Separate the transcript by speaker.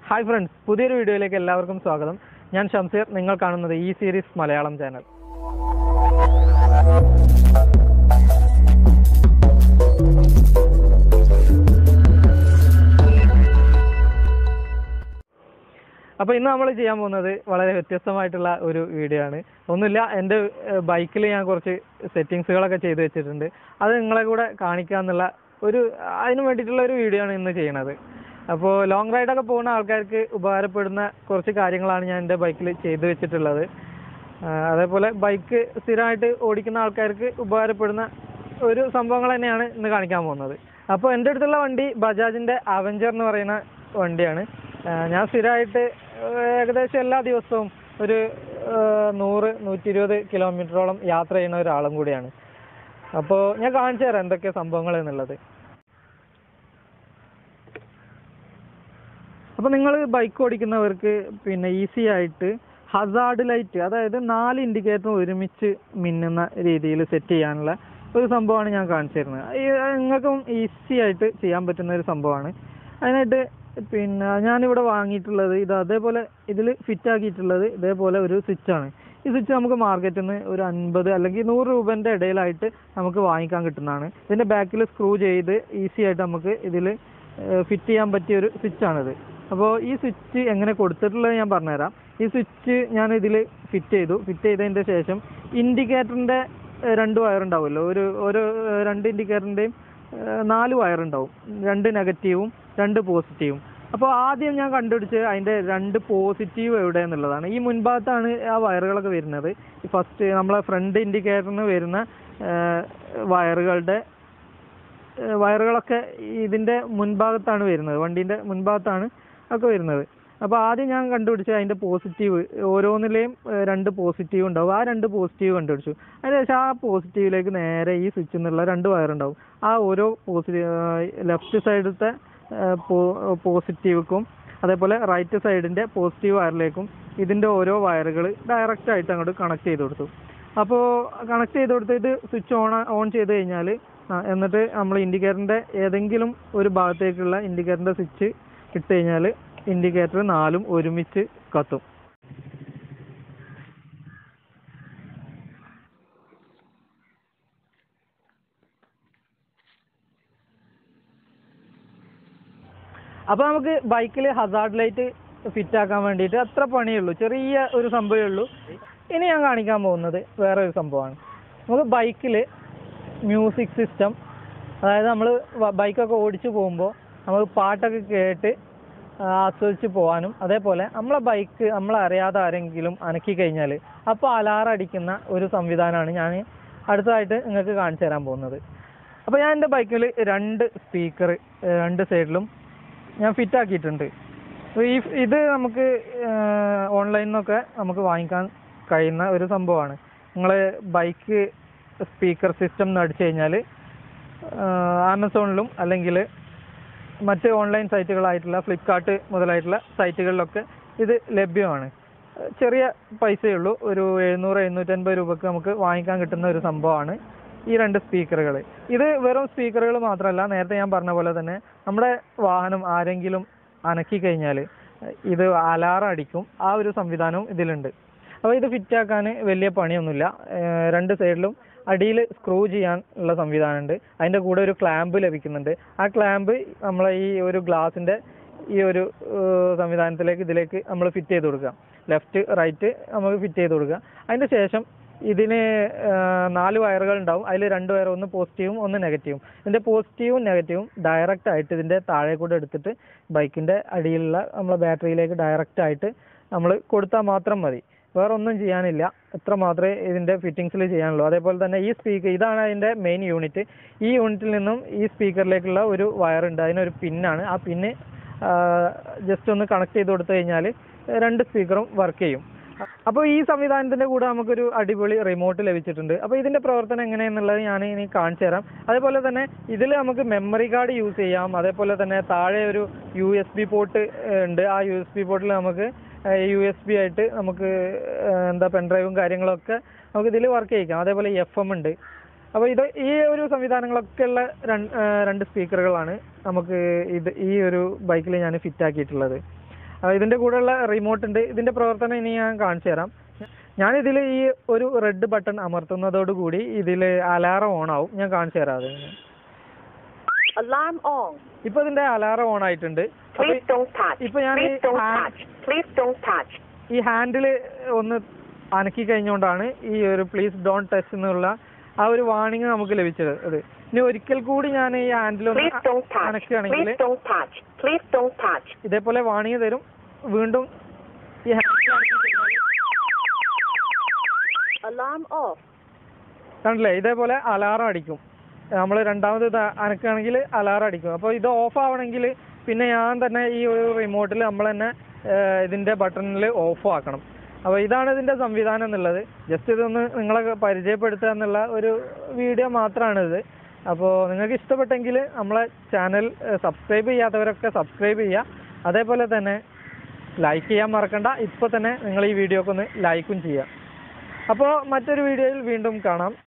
Speaker 1: Hi friends പുതിയൊരു വീഡിയോയിലേക്ക് എല്ലാവർക്കും സ്വാഗതം ഞാൻ ഷംസീർ നിങ്ങൾ കാണുന്നത് ഈ സീരീസ് മലയാളം ചാനൽ അപ്പോൾ ഇന്ന് നമ്മൾ ചെയ്യാൻ പോകുന്നത് വളരെ വ്യത്യസ്തമായിട്ടുള്ള ഒരു വീഡിയോ ആണ് ഒന്നുമില്ല എൻ്റെ ബൈക്കിൽ ഞാൻ കുറച്ച് സെറ്റിങ്സുകളൊക്കെ ചെയ്ത് വെച്ചിട്ടുണ്ട് അത് നിങ്ങളെ കൂടെ കാണിക്കാന്നുള്ള ഒരു അതിന് വേണ്ടിയിട്ടുള്ള ഒരു വീഡിയോ ആണ് ഇന്ന് ചെയ്യണത് അപ്പോൾ ലോങ് റൈഡൊക്കെ പോകുന്ന ആൾക്കാർക്ക് ഉപകാരപ്പെടുന്ന കുറച്ച് കാര്യങ്ങളാണ് ഞാൻ എൻ്റെ ബൈക്കിൽ ചെയ്തു വെച്ചിട്ടുള്ളത് ആ, അതേപോലെ ബൈക്ക് സ്ഥിരമായിട്ട് ഓടിക്കുന്ന ആൾക്കാർക്ക് ഉപകാരപ്പെടുന്ന ഒരു സംഭവങ്ങൾ തന്നെയാണ് ഇന്ന് കാണിക്കാൻ പോകുന്നത് അപ്പോൾ എൻ്റെ അടുത്തുള്ള വണ്ടി ബജാജിൻ്റെ അവഞ്ചർ എന്ന് പറയുന്ന വണ്ടിയാണ് ആ, ഞാൻ സ്ഥിരമായിട്ട് ഏകദേശം എല്ലാ ദിവസവും ഒരു ആ, നൂറ് നൂറ്റി ഇരുപത് കിലോമീറ്ററോളം യാത്ര ചെയ്യുന്ന ഒരാളും കൂടിയാണ് അപ്പോൾ ഞാൻ കാണിച്ചു തരാം എന്തൊക്കെ സംഭവങ്ങൾ എന്നുള്ളത് അപ്പോൾ നിങ്ങൾ ബൈക്ക് ഓടിക്കുന്നവർക്ക് പിന്നെ ഈസി ആയിട്ട് ഹസാർഡ് ലൈറ്റ് അതായത് നാല് ഇൻഡിക്കേറ്ററും ഒരുമിച്ച് മിന്നുന്ന രീതിയിൽ സെറ്റ് ചെയ്യാനുള്ള ഒരു സംഭവമാണ് ഞാൻ കാണിച്ചു തരുന്നത് ഈ നിങ്ങൾക്കും ഈസി ആയിട്ട് ചെയ്യാൻ പറ്റുന്ന ഒരു സംഭവമാണ് അതിനായിട്ട് പിന്നെ ഞാനിവിടെ വാങ്ങിയിട്ടുള്ളത് ഇത് അതേപോലെ ഇതിൽ ഫിറ്റ് ആക്കിയിട്ടുള്ളത് ഇതേപോലെ ഒരു സ്വിച്ചാണ് ഈ സ്വിച്ച് നമുക്ക് മാർക്കറ്റിൽ നിന്ന് ഒരു അൻപത് അല്ലെങ്കിൽ നൂറ് രൂപേൻ്റെ ഇടയിലായിട്ട് നമുക്ക് വാങ്ങിക്കാൻ കിട്ടുന്നതാണ് ഇതിൻ്റെ ബാക്കിൽ സ്ക്രൂ ചെയ്ത് ഈസി ആയിട്ട് നമുക്ക് ഇതിൽ ഫിറ്റ് ചെയ്യാൻ പറ്റിയ ഒരു സ്വിച്ചാണിത് അപ്പോൾ ഈ സ്വിച്ച് എങ്ങനെ കൊടുത്തിട്ടുള്ളത് ഞാൻ പറഞ്ഞുതരാം ഈ സ്വിച്ച് ഞാൻ ഇതിൽ ഫിറ്റ് ചെയ്തു ഫിറ്റ് ചെയ്തതിൻ്റെ ശേഷം ഇൻഡിക്കേറ്ററിൻ്റെ രണ്ട് വയർ ഉണ്ടാവുമല്ലോ ഒരു ഒരു ഏഹ്, രണ്ട് ഇൻഡിക്കേറ്ററിൻ്റെയും നാല് വയർ ഉണ്ടാവും രണ്ട് നെഗറ്റീവും രണ്ട് പോസിറ്റീവും അപ്പോൾ ആദ്യം ഞാൻ കണ്ടുപിടിച്ച് അതിൻ്റെ രണ്ട് പോസിറ്റീവ് എവിടെ എന്നുള്ളതാണ് ഈ മുൻഭാഗത്താണ് ആ വയറുകളൊക്കെ വരുന്നത് ഈ ഫസ്റ്റ് നമ്മളെ ഫ്രണ്ട് ഇൻഡിക്കേറ്ററിന് വരുന്ന ഏഹ്, വയറുകളുടെ ഏഹ് വയറുകളൊക്കെ ഇതിൻ്റെ മുൻഭാഗത്താണ് വരുന്നത് വണ്ടീൻ്റെ മുൻഭാഗത്താണ് ഒക്കെ വരുന്നത് അപ്പോൾ ആദ്യം ഞാൻ കണ്ടുപിടിച്ച അതിൻ്റെ പോസിറ്റീവ് ഓരോന്നിലെയും ഏഹ് രണ്ട് പോസിറ്റീവ് ഉണ്ടാവും ആ രണ്ട് പോസിറ്റീവ് കണ്ടുപിടിച്ചു അതിനുശേഷം ആ പോസിറ്റീവിലേക്ക് നേരെ ഈ സ്വിച്ചിൽ നിന്നുള്ള രണ്ട് വയറുണ്ടാവും ആ ഓരോ പോസിറ്റീവ് ലെഫ്റ്റ് സൈഡത്തെ പോസിറ്റീവ്ക്കും അതേപോലെ റൈറ്റ് സൈഡിൻ്റെ പോസിറ്റീവ് വയറിലേക്കും ഇതിൻ്റെ ഓരോ വയറുകൾ ഡയറക്റ്റ് ആയിട്ട് അങ്ങോട്ട് കണക്ട് ചെയ്ത് കൊടുത്തു അപ്പോൾ കണക്ട് ചെയ്ത് കൊടുത്തിട്ട് സ്വിച്ച് ഓൺ ഓൺ ചെയ്ത് കഴിഞ്ഞാൽ എന്നിട്ട് നമ്മൾ ഇൻഡിക്കേറ്ററിൻ്റെ ഏതെങ്കിലും ഒരു ഭാഗത്തേക്കുള്ള ഇൻഡിക്കേറ്ററിൻ്റെ സ്വിച്ച് ഇട്ട് കഴിഞ്ഞാൽ ഇൻഡിക്കേറ്റർ നാലും ഒരുമിച്ച് കത്തും അപ്പോൾ നമുക്ക് ബൈക്കിൽ ഹസാർഡ് ലൈറ്റ് ഫിറ്റ് ആക്കാൻ വേണ്ടിയിട്ട് അത്ര പണിയുള്ളൂ ചെറിയ ഒരു സംഭവമേ ഉള്ളൂ ഇനി ഞാൻ കാണിക്കാൻ പോകുന്നത് വേറെ ഒരു സംഭവമാണ് നമുക്ക് ബൈക്കിൽ മ്യൂസിക് സിസ്റ്റം അതായത് നമ്മൾ ബൈക്കൊക്കെ ഓടിച്ചു പോകുമ്പോൾ നമ്മൾ പാട്ടൊക്കെ കേട്ട് ആ, ആസ്വദിച്ച് പോകാനും അതേപോലെ നമ്മളെ ബൈക്ക് നമ്മളറിയാതെ ആരെങ്കിലും അനക്കി കഴിഞ്ഞാൽ അപ്പോൾ അലാറം അടിക്കുന്ന ഒരു സംവിധാനമാണ് ഞാൻ അടുത്തതായിട്ട് നിങ്ങൾക്ക് കാണിച്ചു തരാൻ പോകുന്നത് അപ്പോൾ ഞാൻ എൻ്റെ ബൈക്കിൽ രണ്ട് സ്പീക്കർ രണ്ട് സൈഡിലും ഞാൻ ഫിറ്റ് ആക്കിയിട്ടുണ്ട് അപ്പോൾ ഈ ഇത് നമുക്ക് ഓൺലൈനിൽ നിന്നൊക്കെ നമുക്ക് വാങ്ങിക്കാൻ കഴിയുന്ന ഒരു സംഭവമാണ് നിങ്ങൾ ബൈക്ക് സ്പീക്കർ സിസ്റ്റം എന്ന് അടിച്ചു കഴിഞ്ഞാൽ ആമസോണിലും അല്ലെങ്കിൽ മറ്റ് ഓൺലൈൻ സൈറ്റുകളായിട്ടുള്ള ഫ്ലിപ്കാർട്ട് മുതലായിട്ടുള്ള സൈറ്റുകളിലൊക്കെ ഇത് ലഭ്യമാണ് ഏഹ് ചെറിയ പൈസയേ ഉള്ളൂ ഒരു എഴുന്നൂറ് എഴുന്നൂറ്റൻപത് രൂപക്ക് നമുക്ക് വാങ്ങിക്കാൻ കിട്ടുന്ന ഒരു സംഭവമാണ് ഈ രണ്ട് സ്പീക്കറുകൾ ഇത് വെറും സ്പീക്കറുകൾ മാത്രമല്ല നേരത്തെ ഞാൻ പറഞ്ഞ പോലെ തന്നെ നമ്മുടെ വാഹനം ആരെങ്കിലും അനക്കി കഴിഞ്ഞാൽ ഇത് അലാറം അടിക്കും ആ ഒരു സംവിധാനവും ഇതിലുണ്ട് അപ്പോൾ ഇത് ഫിറ്റ് ആക്കാൻ വലിയ പണിയൊന്നുമില്ല ഏഹ് രണ്ട് സൈഡിലും അടിയിൽ സ്ക്രൂ ചെയ്യാൻ ഉള്ള സംവിധാനമുണ്ട് അതിൻ്റെ കൂടെ ഒരു ക്ലാമ്പ് ലഭിക്കുന്നുണ്ട് ആ ക്ലാമ്പ് നമ്മളെ ഈ ഒരു ഗ്ലാസിൻ്റെ ഈ ഒരു ഏഹ് സംവിധാനത്തിലേക്ക് ഇതിലേക്ക് നമ്മൾ ഫിറ്റ് ചെയ്ത് കൊടുക്കുക ലെഫ്റ്റ് റൈറ്റ് നമുക്ക് ഫിറ്റ് ചെയ്ത് കൊടുക്കുക അതിൻ്റെ ശേഷം ഇതിന് ഏഹ് നാല് വയറുകൾ ഉണ്ടാവും അതിൽ രണ്ട് വയർ ഒന്ന് പോസിറ്റീവും ഒന്ന് നെഗറ്റീവും ഇതിൻ്റെ പോസിറ്റീവും നെഗറ്റീവും ഡയറക്റ്റ് ആയിട്ട് ഇതിൻ്റെ താഴെ കൂടെ എടുത്തിട്ട് ബൈക്കിൻ്റെ അടിയിലുള്ള നമ്മളെ ബാറ്ററിയിലേക്ക് ഡയറക്റ്റ് ആയിട്ട് നമ്മൾ കൊടുത്താൽ മാത്രം മതി വേറെ ഒന്നും ചെയ്യാനില്ല ഇത്ര മാത്രമേ ഇതിൻ്റെ ഫിറ്റിങ്സിൽ ചെയ്യാനുള്ളൂ അതേപോലെ തന്നെ ഈ സ്പീക്കർ ഇതാണ് അതിൻ്റെ മെയിൻ യൂണിറ്റ് ഈ യൂണിറ്റിൽ നിന്നും ഈ സ്പീക്കറിലേക്കുള്ള ഒരു വയറുണ്ട് അതിനൊരു പിന്നാണ് ആ പിന്ന് ജസ്റ്റ് ഒന്ന് കണക്ട് ചെയ്ത് കൊടുത്തു കഴിഞ്ഞാൽ രണ്ട് സ്പീക്കറും വർക്ക് ചെയ്യും അപ്പോൾ ഈ സംവിധാനത്തിന്റെ കൂടെ നമുക്കൊരു അടിപൊളി റിമോട്ട് ലഭിച്ചിട്ടുണ്ട് അപ്പോൾ ഇതിന്റെ പ്രവർത്തനം എങ്ങനെയെന്നുള്ളത് ഞാൻ ഇനി കാണിച്ചു തരാം അതേപോലെ തന്നെ ഇതിൽ നമുക്ക് മെമ്മറി കാർഡ് യൂസ് ചെയ്യാം അതേപോലെ തന്നെ താഴെ ഒരു യു എസ് ബി പോർട്ട് ഉണ്ട് ആ യു എസ് ബി പോർട്ടിൽ നമുക്ക് യു എസ് ബി ആയിട്ട് നമുക്ക് ഏഹ്, എന്താ പെൻഡ്രൈവും കാര്യങ്ങളൊക്കെ നമുക്ക് ഇതിൽ വർക്ക് ചെയ്യിക്കാം അതേപോലെ എഫ് എം ഉണ്ട് അപ്പോൾ ഇത് ഈ ഒരു സംവിധാനങ്ങളൊക്കെ ഉള്ള രണ്ട് ഏഹ്, രണ്ട് സ്പീക്കറുകളാണ് നമുക്ക് ഇത് ഈ ഒരു ബൈക്കിൽ ഞാൻ ഫിറ്റ് ആക്കിയിട്ടുള്ളത് അഹ് ഇതിൻ്റെ കൂടെയുള്ള റിമോട്ട് ഉണ്ട് ഇതിൻ്റെ പ്രവർത്തനം ഇനി ഞാൻ കാണിച്ചു തരാം ഞാനിതിൽ ഈ ഒരു റെഡ് ബട്ടൺ അമർത്തുന്നതോടുകൂടി ഇതിൽ അലാറം ഓൺ ആവും ഞാൻ കാണിച്ചു തരാം അത്
Speaker 2: Alarm on.
Speaker 1: ഇപ്പോൾ ഇതിൻ്റെ അലാറം ഓൺ ആയിട്ടുണ്ട് അപ്പോൾ
Speaker 2: Please don't touch.
Speaker 1: ഇപ്പൊ ഞാൻ
Speaker 2: Please
Speaker 1: ഈ
Speaker 2: don't
Speaker 1: hand-
Speaker 2: touch. Please don't touch.
Speaker 1: ഈ ഹാൻഡിൽ ഒന്ന് അനക്കി കഴിഞ്ഞുകൊണ്ടാണ് ഈ ഒരു പ്ലീസ് ഡോൺ ടച്ച് എന്നുള്ള ആ ഒരു വാണിംഗ് നമുക്ക് ലഭിച്ചത് അത് ഇനി ഒരിക്കൽ കൂടി ഞാൻ ഈ ഹാൻഡിൽ ഒന്ന്
Speaker 2: Please don't touch.
Speaker 1: അനക്കുകയാണെങ്കിൽ
Speaker 2: Please don't touch. Please don't touch.
Speaker 1: ഇതേപോലെ വാണിംഗ് തരും വീണ്ടും ഈ ഹാൻഡിൽ
Speaker 2: Alarm off.
Speaker 1: കണ്ടില്ലേ ഇതേപോലെ അലാറം അടിക്കും നമ്മൾ രണ്ടാമത് ഇത് അനക്കുകയാണെങ്കിൽ അലാറം അടിക്കും അപ്പോൾ ഇത് ഓഫ് ആവണമെങ്കിൽ പിന്നെ ഞാൻ തന്നെ ഈ ഒരു റിമോട്ടിൽ നമ്മൾ തന്നെ ഏഹ്, ഇതിൻ്റെ ബട്ടണിൽ ഓഫ് ആക്കണം അപ്പോൾ ഇതാണ് ഇതിൻ്റെ സംവിധാനം എന്നുള്ളത് ജസ്റ്റ് ഇതൊന്ന് നിങ്ങളെ പരിചയപ്പെടുത്തുക എന്നുള്ള ഒരു വീഡിയോ മാത്രമാണ് ഇത് അപ്പോൾ നിങ്ങൾക്ക് ഇഷ്ടപ്പെട്ടെങ്കിൽ നമ്മളെ ചാനൽ സബ്സ്ക്രൈബ് ചെയ്യാത്തവരൊക്കെ സബ്സ്ക്രൈബ് ചെയ്യുക അതേപോലെ തന്നെ ലൈക്ക് ചെയ്യാൻ മറക്കണ്ട ഇപ്പോൾ തന്നെ നിങ്ങൾ ഈ വീഡിയോക്ക് ഒന്ന് ലൈക്കും ചെയ്യുക അപ്പോൾ മറ്റൊരു വീഡിയോയിൽ വീണ്ടും കാണാം